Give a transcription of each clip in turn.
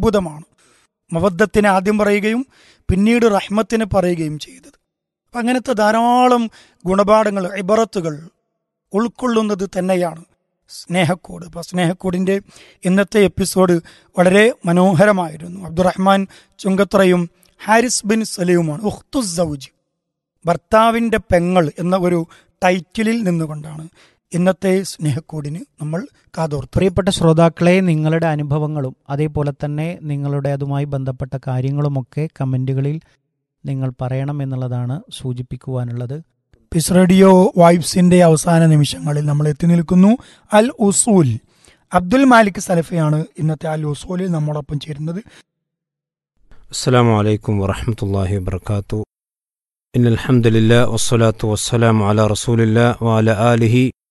അത്ഭുതമാണ് മവദ്ദത്തിനെ ആദ്യം പറയുകയും പിന്നീട് റഹ്മത്തിനെ പറയുകയും ചെയ്തത് അപ്പം അങ്ങനത്തെ ധാരാളം ഗുണപാഠങ്ങൾ ഇബറത്തുകൾ ഉൾക്കൊള്ളുന്നത് തന്നെയാണ് സ്നേഹക്കോട് അപ്പോൾ സ്നേഹക്കോടിൻ്റെ ഇന്നത്തെ എപ്പിസോഡ് വളരെ മനോഹരമായിരുന്നു അബ്ദുറഹ്മാൻ ചുങ്കത്രയും ഹാരിസ് ബിൻ സലീവുമാണ് ഉഖ്തു സൗജ് ഭർത്താവിൻ്റെ പെങ്ങൾ എന്ന ഒരു ടൈറ്റിലിൽ നിന്നുകൊണ്ടാണ് ഇന്നത്തെ സ്നേഹക്കോടിന് നമ്മൾ കാതോർത്തു പ്രിയപ്പെട്ട ശ്രോതാക്കളെ നിങ്ങളുടെ അനുഭവങ്ങളും അതേപോലെ തന്നെ നിങ്ങളുടെ അതുമായി ബന്ധപ്പെട്ട കാര്യങ്ങളുമൊക്കെ കമൻറ്റുകളിൽ നിങ്ങൾ പറയണം എന്നുള്ളതാണ് സൂചിപ്പിക്കുവാനുള്ളത് പിസ് റേഡിയോ വൈബ്സിന്റെ അവസാന നിമിഷങ്ങളിൽ നമ്മൾ എത്തി നിൽക്കുന്നു അൽ ഉസൂൽ അബ്ദുൽ മാലിക് സലഫിയാണ് ഇന്നത്തെ അൽ ഉസൂലിൽ നമ്മോടൊപ്പം ചേരുന്നത് السلام عليكم ورحمة الله وبركاته إن الحمد لله والصلاة والسلام على رسول الله وعلى آله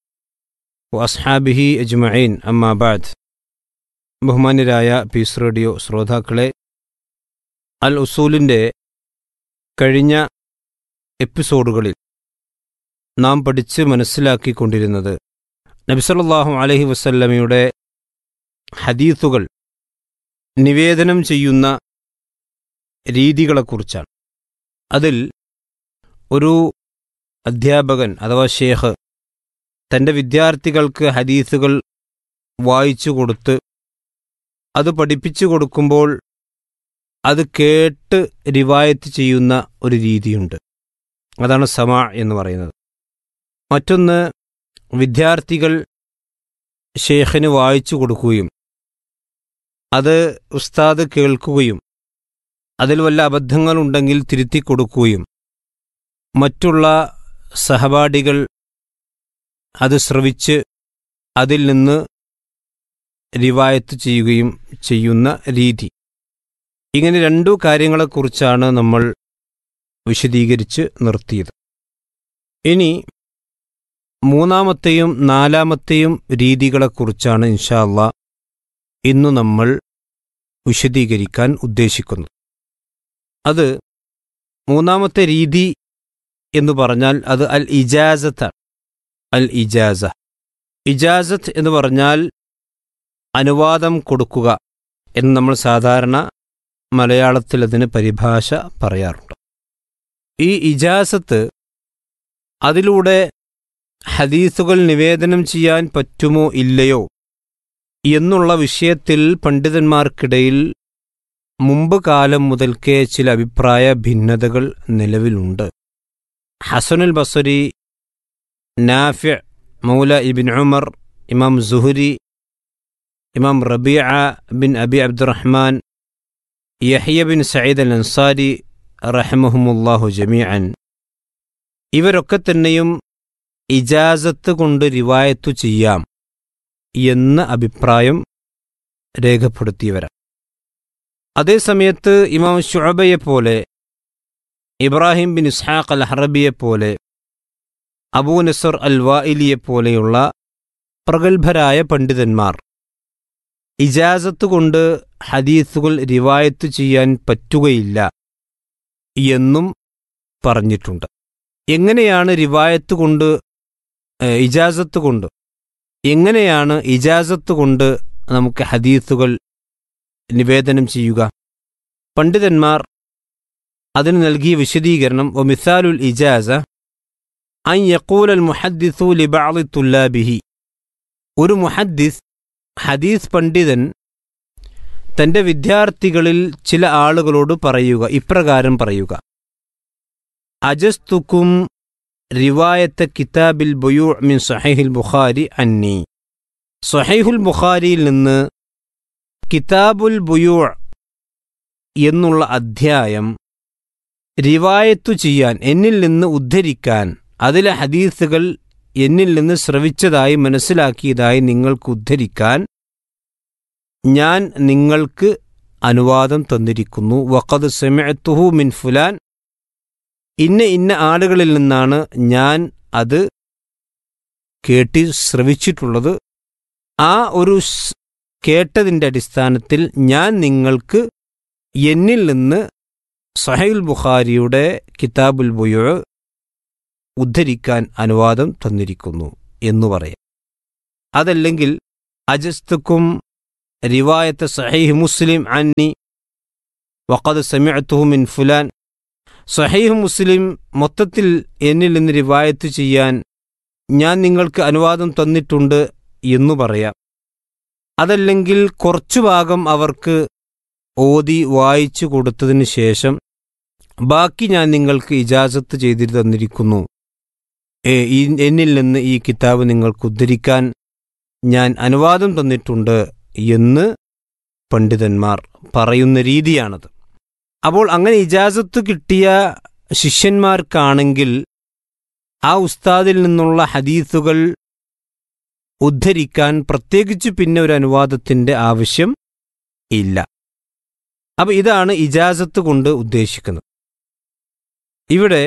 وأصحابه أجمعين أما بعد ബഹുമാന്യരായ പീസ് റേഡിയോ ശ്രോതാക്കളെ അൽ ഉസൂലിൻ്റെ കഴിഞ്ഞ എപ്പിസോഡുകളിൽ നാം പഠിച്ച് മനസ്സിലാക്കിക്കൊണ്ടിരുന്നത് നബിസല്ലാഹു അലഹി വസല്ലമയുടെ ഹദീസുകൾ നിവേദനം ചെയ്യുന്ന രീതികളെക്കുറിച്ചാണ് അതിൽ ഒരു അധ്യാപകൻ അഥവാ ഷേഖ് തൻ്റെ വിദ്യാർത്ഥികൾക്ക് ഹദീസുകൾ വായിച്ചു കൊടുത്ത് അത് പഠിപ്പിച്ചു കൊടുക്കുമ്പോൾ അത് കേട്ട് റിവായത്ത് ചെയ്യുന്ന ഒരു രീതിയുണ്ട് അതാണ് സമ എന്ന് പറയുന്നത് മറ്റൊന്ന് വിദ്യാർത്ഥികൾ ഷേഖിന് വായിച്ചു കൊടുക്കുകയും അത് ഉസ്താദ് കേൾക്കുകയും അതിൽ വല്ല അബദ്ധങ്ങളുണ്ടെങ്കിൽ തിരുത്തി കൊടുക്കുകയും മറ്റുള്ള സഹപാഠികൾ അത് ശ്രവിച്ച് അതിൽ നിന്ന് റിവായത്ത് ചെയ്യുകയും ചെയ്യുന്ന രീതി ഇങ്ങനെ രണ്ടു കാര്യങ്ങളെക്കുറിച്ചാണ് നമ്മൾ വിശദീകരിച്ച് നിർത്തിയത് ഇനി മൂന്നാമത്തെയും നാലാമത്തെയും രീതികളെക്കുറിച്ചാണ് ഇൻഷാ അള്ളാ ഇന്നു നമ്മൾ വിശദീകരിക്കാൻ ഉദ്ദേശിക്കുന്നത് അത് മൂന്നാമത്തെ രീതി എന്ന് പറഞ്ഞാൽ അത് അൽ ഇജാസത്താണ് അൽ ഇജാസ ഇജാസത്ത് എന്ന് പറഞ്ഞാൽ അനുവാദം കൊടുക്കുക എന്ന് നമ്മൾ സാധാരണ മലയാളത്തിൽ അതിന് പരിഭാഷ പറയാറുണ്ട് ഈ ഇജാസത്ത് അതിലൂടെ ഹദീസുകൾ നിവേദനം ചെയ്യാൻ പറ്റുമോ ഇല്ലയോ എന്നുള്ള വിഷയത്തിൽ പണ്ഡിതന്മാർക്കിടയിൽ മുമ്പ് കാലം മുതൽക്കേ ചില അഭിപ്രായ ഭിന്നതകൾ നിലവിലുണ്ട് ഹസനുൽ ബസരി നാഫ്യ മൗല ഇബിൻ Umar Imam Zuhri Imam Rabia bin Abi Abdurrahman Yahya bin Sayyid al Ansari റഹമഹുമുല്ലാഹു ജമീഅൻ ഇവരൊക്കെ തന്നെയും ഇജാസത്ത് കൊണ്ട് റിവായത്തു ചെയ്യാം എന്ന അഭിപ്രായം രേഖപ്പെടുത്തിയവരാണ് അതേസമയത്ത് ഇമാം ഷുഅബയെപ്പോലെ ഇബ്രാഹിം ബിൻ ഇസ്ഹാഖ് അൽ ഹറബിയെപ്പോലെ അബൂ നസർ അൽ വായിലിയെപ്പോലെയുള്ള പ്രഗത്ഭരായ പണ്ഡിതന്മാർ ഇജാസത്ത് കൊണ്ട് ഹദീസുകൾ റിവായത്ത് ചെയ്യാൻ പറ്റുകയില്ല എന്നും പറഞ്ഞിട്ടുണ്ട് എങ്ങനെയാണ് റിവായത്ത് കൊണ്ട് ഏഹ്, ഇജാസത്ത് കൊണ്ട് എങ്ങനെയാണ് ഇജാസത്ത് കൊണ്ട് നമുക്ക് ഹദീസുകൾ നിവേദനം ചെയ്യുക പണ്ഡിതന്മാർ അതിന് നൽകിയ വിശദീകരണം ഒ മിസാലുൽ ഇജാസ അൻ യക്കൂൽ അൽ മുഹദ്ദിസു ലിബാളി തുല്ലാബിഹി ഒരു മുഹദ്ദിസ് ഹദീസ് പണ്ഡിതൻ തന്റെ വിദ്യാർത്ഥികളിൽ ചില ആളുകളോട് പറയുക ഇപ്രകാരം പറയുക അജസ്തുക്കും റിവായത്ത കിതാബിൽ ബുയൂ മിൻ സഹൈഹുൽ ബുഖാരി അന്നി സഹൈഹുൽ ബുഖാരിയിൽ നിന്ന് കിതാബുൽ ബുയൂ എന്നുള്ള അധ്യായം റിവായത്തു ചെയ്യാൻ എന്നിൽ നിന്ന് ഉദ്ധരിക്കാൻ അതിലെ ഹദീസുകൾ എന്നിൽ നിന്ന് ശ്രവിച്ചതായി മനസ്സിലാക്കിയതായി നിങ്ങൾക്ക് ഉദ്ധരിക്കാൻ ഞാൻ നിങ്ങൾക്ക് അനുവാദം തന്നിരിക്കുന്നു വഖദ് സെമിഅത്തുഹു മിൻ ഫുലാൻ ഇന്ന ഇന്ന ആളുകളിൽ നിന്നാണ് ഞാൻ അത് കേട്ടി ശ്രവിച്ചിട്ടുള്ളത് ആ ഒരു സ് കേട്ടതിൻ്റെ അടിസ്ഥാനത്തിൽ ഞാൻ നിങ്ങൾക്ക് എന്നിൽ നിന്ന് സഹൈൽ ബുഖാരിയുടെ കിതാബുൽ ബുയോ ഉദ്ധരിക്കാൻ അനുവാദം തന്നിരിക്കുന്നു എന്നു പറയാം അതല്ലെങ്കിൽ അജസ്തുക്കും റിവായത്ത് സഹീഹ് മുസ്ലിം അന്നി വഖദ് സമിഅത്തുഹു മിൻ ഫുലാൻ സഹീഹ് മുസ്ലിം മൊത്തത്തിൽ എന്നിൽ നിന്ന് റിവായത്ത് ചെയ്യാൻ ഞാൻ നിങ്ങൾക്ക് അനുവാദം തന്നിട്ടുണ്ട് എന്നു പറയാം അതല്ലെങ്കിൽ കുറച്ചു ഭാഗം അവർക്ക് ഓതി വായിച്ചു കൊടുത്തതിന് ശേഷം ബാക്കി ഞാൻ നിങ്ങൾക്ക് ഇജാസത്ത് ചെയ്തു തന്നിരിക്കുന്നു ഏ, ഈ- എന്നിൽ നിന്ന് ഈ കിതാബ് നിങ്ങൾക്ക് ഉദ്ധരിക്കാൻ ഞാൻ അനുവാദം തന്നിട്ടുണ്ട് എന്ന് പണ്ഡിതന്മാർ പറയുന്ന രീതിയാണത് അപ്പോൾ അങ്ങനെ ഇജാസത്ത് കിട്ടിയ ശിഷ്യന്മാർക്കാണെങ്കിൽ ആ ഉസ്താദിൽ നിന്നുള്ള ഹദീസുകൾ ഉദ്ധരിക്കാൻ പ്രത്യേകിച്ച് പിന്നെ ഒരു അനുവാദത്തിന്റെ ആവശ്യം ഇല്ല അപ്പൊ ഇതാണ് ഇജാസത്ത് കൊണ്ട് ഉദ്ദേശിക്കുന്നത് ഇവിടെ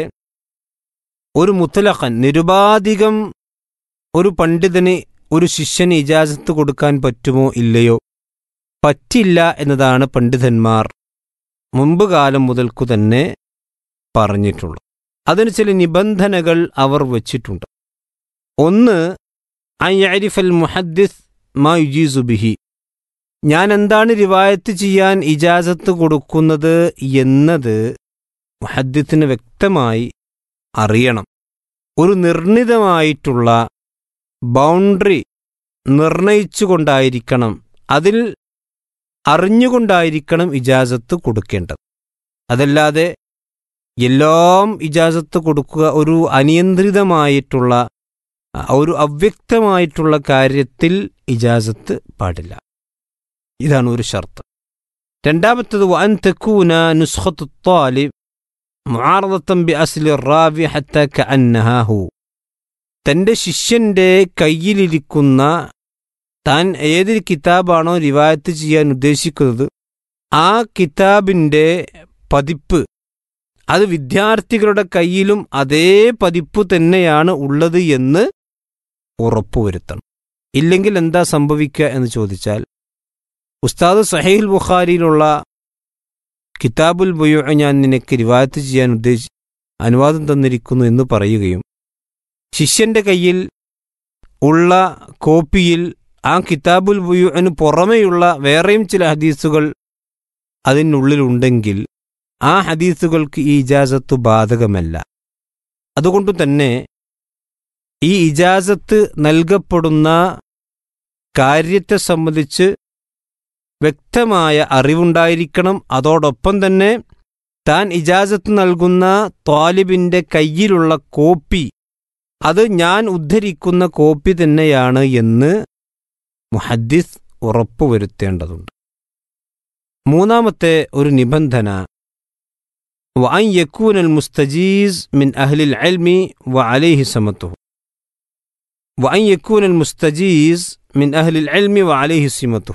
ഒരു മുത്തലഖൻ നിരുപാധികം ഒരു പണ്ഡിതന് ഒരു ശിഷ്യന് ഇജാസത്ത് കൊടുക്കാൻ പറ്റുമോ ഇല്ലയോ പറ്റില്ല എന്നതാണ് പണ്ഡിതന്മാർ മുമ്പ് കാലം മുതൽക്കു തന്നെ പറഞ്ഞിട്ടുള്ളത് അതിന് ചില നിബന്ധനകൾ അവർ വച്ചിട്ടുണ്ട് ഒന്ന് അയ്യാരിഫൽ മുഹദ്ദിസ് മാ യുജീസു ബിഹി ഞാൻ എന്താണ് റിവായത്ത് ചെയ്യാൻ ഇജാസത്ത് കൊടുക്കുന്നത് എന്നത് മുഹദ്ദിത്തിന് വ്യക്തമായി അറിയണം ഒരു നിർണിതമായിട്ടുള്ള ബൗണ്ടറി നിർണയിച്ചുകൊണ്ടായിരിക്കണം അതിൽ അറിഞ്ഞുകൊണ്ടായിരിക്കണം ഇജാസത്ത് കൊടുക്കേണ്ടത് അതല്ലാതെ എല്ലാം ഇജാസത്ത് കൊടുക്കുക ഒരു അനിയന്ത്രിതമായിട്ടുള്ള ആ, ഒരു അവ്യക്തമായിട്ടുള്ള കാര്യത്തിൽ ഇജാസത്ത് പാടില്ല ഇതാണ് ഒരു ഷർത്ത് രണ്ടാമത്തത് വൻ തെക്കൂന നുസ്ഖത്തു ത്വാലിബ് മുആറദത്തൻ ബി അസ്ലി റാവി ഹത്ത കഅന്നഹാ ഹു തന്റെ ശിഷ്യന്റെ കയ്യിലിരിക്കുന്ന താൻ ഏത് കിതാബാണോ റിവായത്ത് ചെയ്യാൻ ഉദ്ദേശിക്കുന്നത് ആ കിതാബിന്റെ പതിപ്പ് അത് വിദ്യാർത്ഥികളുടെ കയ്യിലും അതേ പതിപ്പ് തന്നെയാണ് ഉള്ളത് എന്ന് ഉറപ്പുവരുത്തണം ഇല്ലെങ്കിൽ എന്താ സംഭവിക്കുക എന്ന് ചോദിച്ചാൽ ഉസ്താദ് സഹീൽ ബുഖാരിയിലുള്ള കിതാബുൽ ബുയോ ഞാൻ നിനക്ക് റിവായത്ത് ചെയ്യാൻ ഉദ്ദേശി അനുവാദം തന്നിരിക്കുന്നു എന്ന് പറയുകയും ശിഷ്യന്റെ കയ്യിൽ ഉള്ള കോപ്പിയിൽ ആ കിതാബുൽ ബുയുവിന് പുറമെയുള്ള വേറെയും ചില ഹദീസുകൾ അതിനുള്ളിലുണ്ടെങ്കിൽ ആ ഹദീസുകൾക്ക് ഈ ഇജാസത്ത് ബാധകമല്ല അതുകൊണ്ട് തന്നെ ഈ ഇജാസത്ത് നൽകപ്പെടുന്ന കാര്യത്തെ സംബന്ധിച്ച് വ്യക്തമായ അറിവുണ്ടായിരിക്കണം അതോടൊപ്പം തന്നെ താൻ ഇജാസത്ത് നൽകുന്ന ത്വാലിബിന്റെ കയ്യിലുള്ള കോപ്പി അത് ഞാൻ ഉദ്ധരിക്കുന്ന കോപ്പി തന്നെയാണ് എന്ന് മുഹദ്ദിസ് ഉറപ്പുവരുത്തേണ്ടതുണ്ട് മൂന്നാമത്തെ ഒരു നിബന്ധന وأن يكون المستجيز من أهل العلم وعليه سمته وأن يكون المستجيز من أهل العلم وعليه سمته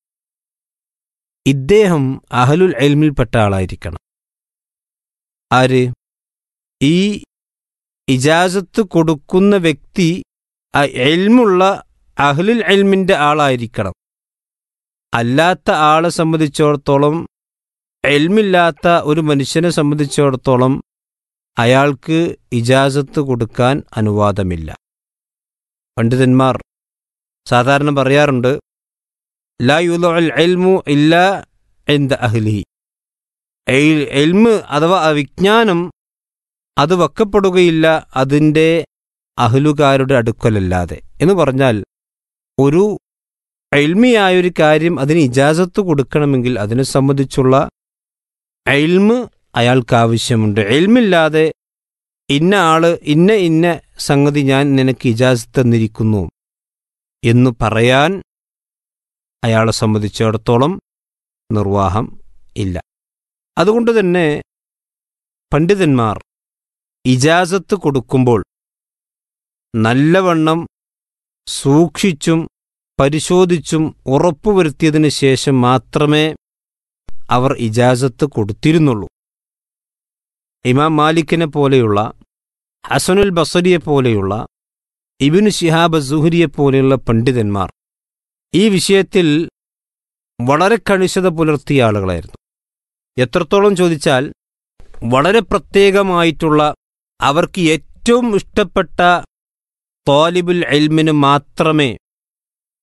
ഇദ്ദേഹം അഹലുൽ എൽമിൽപ്പെട്ട ആളായിരിക്കണം ആര് ഈ ഇജാസത്ത് കൊടുക്കുന്ന വ്യക്തി ആ എൽമുള്ള അഹ്ലുൽ എൽമിന്റെ ആളായിരിക്കണം അല്ലാത്ത ആളെ സംബന്ധിച്ചിടത്തോളം എൽമില്ലാത്ത ഒരു മനുഷ്യനെ സംബന്ധിച്ചിടത്തോളം അയാൾക്ക് ഇജാസത്ത് കൊടുക്കാൻ അനുവാദമില്ല പണ്ഡിതന്മാർ സാധാരണ പറയാറുണ്ട് ലാ യുൽ എൽമു ഇല്ല എന്ത അഹ്ലിഹി എൽ- എൽമ് അഥവാ ആ വിജ്ഞാനം അത് വക്കപ്പെടുകയില്ല അതിൻ്റെ അഹ്ലുകാരുടെ അടുക്കലല്ലാതെ എന്ന് പറഞ്ഞാൽ ഒരു എൽമിയായൊരു കാര്യം അതിന് ഇജാസത്ത് കൊടുക്കണമെങ്കിൽ അതിനെ സംബന്ധിച്ചുള്ള എൽമ് അയാൾക്ക് ആവശ്യമുണ്ട് എൽമില്ലാതെ ഇന്ന ആള് ഇന്ന ഇന്ന സംഗതി ഞാൻ നിനക്ക് ഇജാസത്ത് തന്നിരിക്കുന്നു എന്ന് പറയാൻ അയാളെ സംബന്ധിച്ചിടത്തോളം നിർവാഹം ഇല്ല അതുകൊണ്ട് തന്നെ പണ്ഡിതന്മാർ ഇജാസത്ത് കൊടുക്കുമ്പോൾ നല്ലവണ്ണം സൂക്ഷിച്ചും പരിശോധിച്ചും ഉറപ്പുവരുത്തിയതിനു ശേഷം മാത്രമേ അവർ ഇജാസത്ത് കൊടുത്തിരുന്നുള്ളൂ ഇമാം മാലിക്കിനെ പോലെയുള്ള ഹസനുൽ ബസരിയെ പോലെയുള്ള ഇബിനു ശിഹാബ് സുഹരിയെ പോലെയുള്ള പണ്ഡിതന്മാർ ഈ വിഷയത്തിൽ വളരെ കണിശത പുലർത്തിയ ആളുകളായിരുന്നു എത്രത്തോളം ചോദിച്ചാൽ വളരെ പ്രത്യേകമായിട്ടുള്ള അവർക്ക് ഏറ്റവും ഇഷ്ടപ്പെട്ട തോലിബുൽ എൽമിന് മാത്രമേ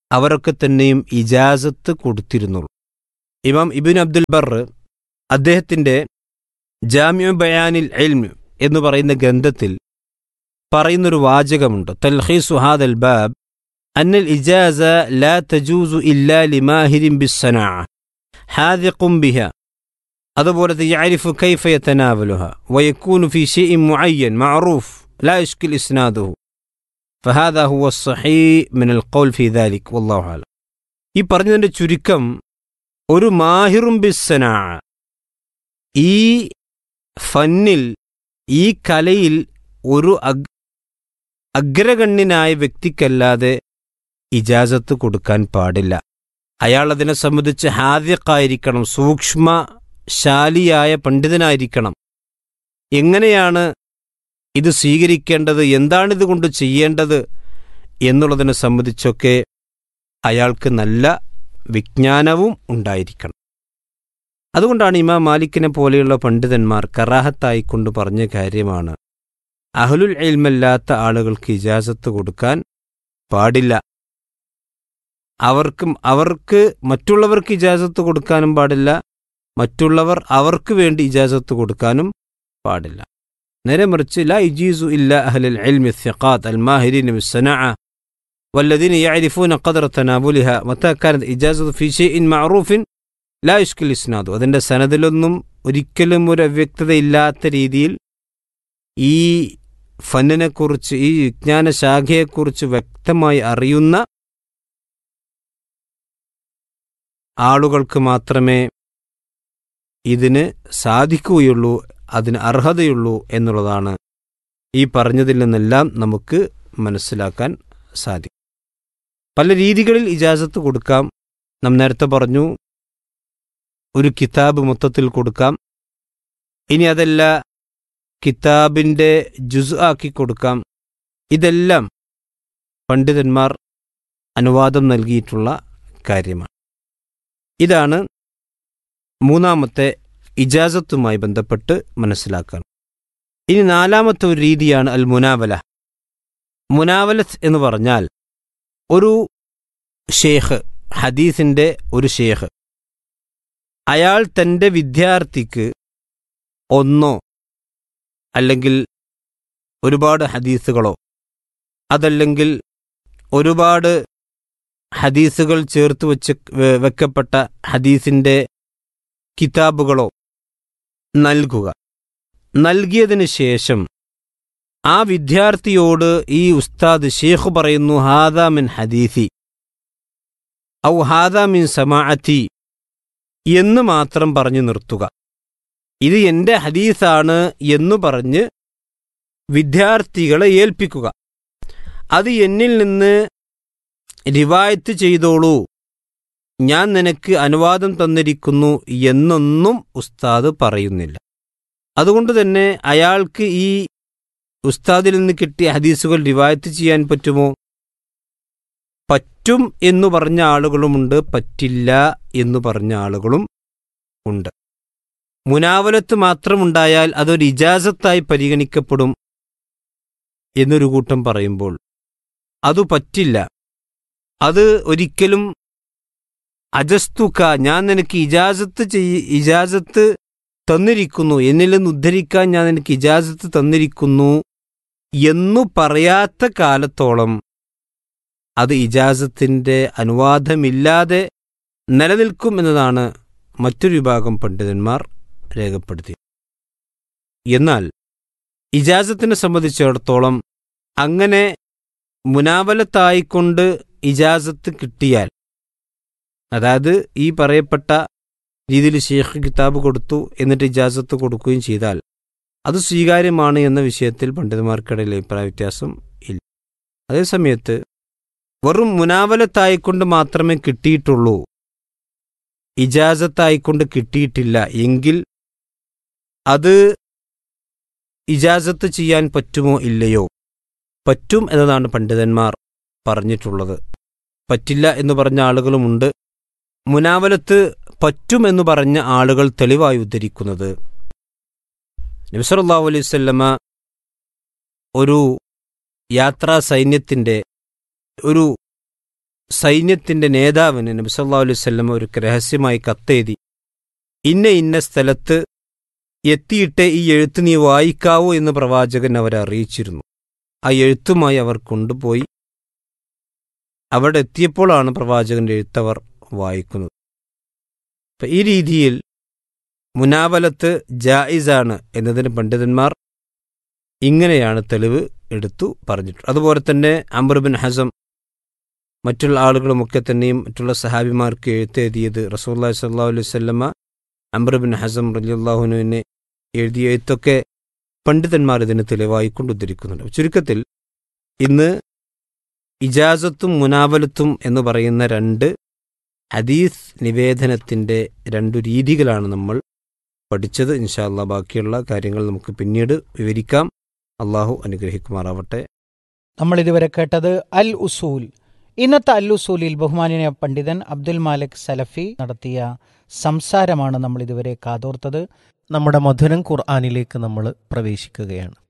അവരൊക്കെ തന്നെയും ഇജാസത്ത് കൊടുത്തിരുന്നുള്ളൂ ഇമാം ഇബിൻ അബ്ദുൽ ബർ അദ്ദേഹത്തിൻ്റെ ജാമ്യു ബയാനിൽ എൽമ് എന്ന് പറയുന്ന ഗ്രന്ഥത്തിൽ പറയുന്നൊരു വാചകമുണ്ട് തൽഹീസു ഹാദൽ ബാബ് അന്നൽ ഇജാസ ലാ തജൂസു ഇല്ലാ ലിമാഹിരിൻ ബിസ്സനാ ഹാദിഖും ബിഹ അതുപോലെ യഅരിഫു കൈഫ യതനാവലുഹ വയക്കൂനു ഫി ഷൈഇൻ മുഅയ്യൻ മഅറൂഫ് ലാ യഷ്കിൽ ഇസ്നാദുഹു فهذا هو الصحيح من القول في ذلك والله أعلم ഈ പറഞ്ഞതിന്റെ ചുരുക്കം ഒരു മാഹിറും ബിസ്സനാ ഈ ഫന്നിൽ ഈ കലയിൽ ഒരു അഗ് അഗ്രഗണ്യനായ വ്യക്തിക്കല്ലാതെ ഇജാസത്ത് കൊടുക്കാൻ പാടില്ല അയാൾ അതിനെ സംബന്ധിച്ച് ഹാദ്യക്കായിരിക്കണം സൂക്ഷ്മശാലിയായ പണ്ഡിതനായിരിക്കണം എങ്ങനെയാണ് ഇത് സ്വീകരിക്കേണ്ടത് എന്താണിത് കൊണ്ട് ചെയ്യേണ്ടത് എന്നുള്ളതിനെ സംബന്ധിച്ചൊക്കെ അയാൾക്ക് നല്ല വിജ്ഞാനവും ഉണ്ടായിരിക്കണം അതുകൊണ്ടാണ് ഇമാം മാലിക്കിനെ പോലെയുള്ള പണ്ഡിതന്മാർ കറാഹത്തായിക്കൊണ്ട് പറഞ്ഞ കാര്യമാണ് അഹ്ലുൽ ഇൽമല്ലാത്ത ആളുകൾക്ക് ഇജാസത്ത് കൊടുക്കാൻ പാടില്ല അവർക്കും അവർക്ക് മറ്റുള്ളവർക്ക് ഇജാസത്ത് കൊടുക്കാനും പാടില്ല മറ്റുള്ളവർ അവർക്ക് വേണ്ടി ഇജാസത്ത് കൊടുക്കാനും പാടില്ല നേരെ മറിച്ച് ലാ ഇജീസു ഇല്ല അഹ്ലുൽ ഇൽമി الثقات الماهرين بالصناعة والذين يعرفون قدر تناولها متى كانت إجازة في شيء معروف ലാ ഇഷ്കിൽ ഇസ്നാദു അതിൻ്റെ സനദിലൊന്നും ഒരിക്കലും ഒരു അവ്യക്തതയില്ലാത്ത രീതിയിൽ ഈ ഫന്നിനെക്കുറിച്ച് ഈ വിജ്ഞാന ശാഖയെക്കുറിച്ച് വ്യക്തമായി അറിയുന്ന ആളുകൾക്ക് മാത്രമേ ഇതിന് സാധിക്കുകയുള്ളൂ അതിന് അർഹതയുള്ളൂ എന്നുള്ളതാണ് ഈ പറഞ്ഞതിൽ നിന്നെല്ലാം നമുക്ക് മനസ്സിലാക്കാൻ സാധിക്കും പല രീതികളിൽ ഇജാസത്ത് കൊടുക്കാം നാം നേരത്തെ പറഞ്ഞു ഒരു കിതാബ് മൊത്തത്തിൽ കൊടുക്കാം ഇനി അതല്ല കിതാബിൻ്റെ ജുസ് ആക്കി കൊടുക്കാം ഇതെല്ലാം പണ്ഡിതന്മാർ അനുവാദം നൽകിയിട്ടുള്ള കാര്യമാണ് ഇതാണ് മൂന്നാമത്തെ ഇജാസത്തുമായി ബന്ധപ്പെട്ട് മനസ്സിലാക്കാൻ ഇനി നാലാമത്തെ ഒരു രീതിയാണ് അൽ മുനാവല മുനാവലത്ത് എന്ന് പറഞ്ഞാൽ ഒരു ഷേഖ് ഹദീസിൻ്റെ ഒരു ഷേഖ് അയാൾ തൻ്റെ വിദ്യാർത്ഥിക്ക് ഒന്നോ അല്ലെങ്കിൽ ഒരുപാട് ഹദീസുകളോ അതല്ലെങ്കിൽ ഒരുപാട് ഹദീസുകൾ ചേർത്ത് വെച്ച് വെ- വെക്കപ്പെട്ട ഹദീസിൻ്റെ കിതാബുകളോ നൽകുക നൽകിയതിന് ശേഷം ആ വിദ്യാർത്ഥിയോട് ഈ ഉസ്താദ് ഷേഖ് പറയുന്നു ഹാദാ മിൻ ഹദീസി ഔ ഹാദാ മിൻ സമാഅത്തി എന്ന് മാത്രം പറഞ്ഞു നിർത്തുക ഇത് എൻ്റെ ഹദീസാണ് എന്ന് പറഞ്ഞ് വിദ്യാർത്ഥികളെ ഏൽപ്പിക്കുക അത് എന്നിൽ നിന്ന് റിവായത്ത് ചെയ്തോളൂ ഞാൻ നിനക്ക് അനുവാദം തന്നിരിക്കുന്നു എന്നൊന്നും ഉസ്താദ് പറയുന്നില്ല അതുകൊണ്ട് തന്നെ അയാൾക്ക് ഈ ഉസ്താദിൽ നിന്ന് കിട്ടിയ ഹദീസുകൾ റിവായത്ത് ചെയ്യാൻ പറ്റുമോ പറ്റും എന്ന് പറഞ്ഞ ആളുകളുമുണ്ട് പറ്റില്ല എന്ന് പറഞ്ഞ ആളുകളും ഉണ്ട് മുനാവലത്ത് മാത്രമുണ്ടായാൽ അതൊരു ഇജാസത്തായി പരിഗണിക്കപ്പെടും എന്നൊരു കൂട്ടം പറയുമ്പോൾ അതു പറ്റില്ല അത് ഒരിക്കലും അജസ്തുക്ക ഞാൻ നിനക്ക് ഇജാസത്ത് ചെയ്യ ഇജാസത്ത് തന്നിരിക്കുന്നു എന്നിൽ നിന്ന് ഉദ്ധരിക്കാൻ ഞാൻ നിനക്ക് ഇജാസത്ത് തന്നിരിക്കുന്നു എന്നു പറയാത്ത കാലത്തോളം അത് ഇജാസത്തിൻ്റെ അനുവാദമില്ലാതെ നിലനിൽക്കും എന്നതാണ് മറ്റൊരു വിഭാഗം പണ്ഡിതന്മാർ രേഖപ്പെടുത്തി എന്നാൽ ഇജാസത്തിനെ സംബന്ധിച്ചിടത്തോളം അങ്ങനെ മുനാവലത്തായിക്കൊണ്ട് ഇജാസത്ത് കിട്ടിയാൽ അതായത് ഈ പറയപ്പെട്ട രീതിയിൽ ഷേഖ് കിതാബ് കൊടുത്തു എന്നിട്ട് ഇജാസത്ത് കൊടുക്കുകയും ചെയ്താൽ അത് സ്വീകാര്യമാണ് എന്ന വിഷയത്തിൽ പണ്ഡിതന്മാർക്കിടയിൽ അഭിപ്രായ വ്യത്യാസം ഇല്ല അതേസമയത്ത് വെറും മുനാവലത്തായിക്കൊണ്ട് മാത്രമേ കിട്ടിയിട്ടുള്ളൂ ഇജാസത്തായിക്കൊണ്ട് കിട്ടിയിട്ടില്ല എങ്കിൽ അത് ഇജാസത്ത് ചെയ്യാൻ പറ്റുമോ ഇല്ലയോ പറ്റും എന്നതാണ് പണ്ഡിതന്മാർ പറഞ്ഞിട്ടുള്ളത് പറ്റില്ല എന്ന് പറഞ്ഞ ആളുകളുമുണ്ട് മുനാവലത്ത് പറ്റും എന്ന് പറഞ്ഞ ആളുകൾ തെളിവായി ഉദ്ധരിക്കുന്നത് നബിസറല്ലാഹു അലൈഹി സ്വല്ലമ ഒരു യാത്രാ സൈന്യത്തിൻ്റെ ഒരു സൈന്യത്തിന്റെ നേതാവിന് നബി സല്ലല്ലാഹു അലൈഹി വസല്ലം ഒരു രഹസ്യമായി കത്തെഴുതി ഇന്ന ഇന്ന സ്ഥലത്ത് എത്തിയിട്ട് ഈ എഴുത്ത് നീ വായിക്കാവൂ എന്ന് പ്രവാചകൻ അവരെ അറിയിച്ചിരുന്നു ആ എഴുത്തുമായി അവർ കൊണ്ടുപോയി അവിടെ എത്തിയപ്പോഴാണ് പ്രവാചകന്റെ എഴുത്തവർ വായിക്കുന്നത് അപ്പൊ ഈ രീതിയിൽ മുനാവലത്ത് ജായിസാണ് എന്നതിന് പണ്ഡിതന്മാർ ഇങ്ങനെയാണ് തെളിവ് എടുത്തു പറഞ്ഞിട്ടുള്ളത് അതുപോലെ തന്നെ അംബർബിൻ ഹസം മറ്റുള്ള ആളുകളുമൊക്കെ തന്നെയും മറ്റുള്ള സഹാബിമാർക്ക് എഴുത്തെഴുതിയത് റസൂല്ലാ സല്ലാ അലൈഹി സ്വല്ലമ്മ അംബർബിൻ ഹസം റലിയുല്ലാഹുനുവിനെ എഴുതിയ എഴുത്തൊക്കെ പണ്ഡിതന്മാർ ഇതിന് തെളിവായി കൊണ്ട് ഉദ്ധരിക്കുന്നുണ്ട് ചുരുക്കത്തിൽ ഇന്ന് ഇജാസത്തും മുനാവലത്തും എന്ന് പറയുന്ന രണ്ട് ഹദീസ് നിവേദനത്തിൻ്റെ രണ്ടു രീതികളാണ് നമ്മൾ പഠിച്ചത് ഇൻഷാല്ല ബാക്കിയുള്ള കാര്യങ്ങൾ നമുക്ക് പിന്നീട് വിവരിക്കാം അള്ളാഹു അനുഗ്രഹിക്കുമാറാവട്ടെ നമ്മൾ ഇതുവരെ കേട്ടത് അൽ ഉസൂൽ ഇന്നത്തെ അൽ ഉസൂലിൽ ബഹുമാനിയ പണ്ഡിതൻ അബ്ദുൽ മാലിക് സലഫി നടത്തിയ സംസാരമാണ് നമ്മൾ ഇതുവരെ കാതോർത്തത് നമ്മുടെ മധുരം ഖുർആാനിലേക്ക് നമ്മൾ പ്രവേശിക്കുകയാണ്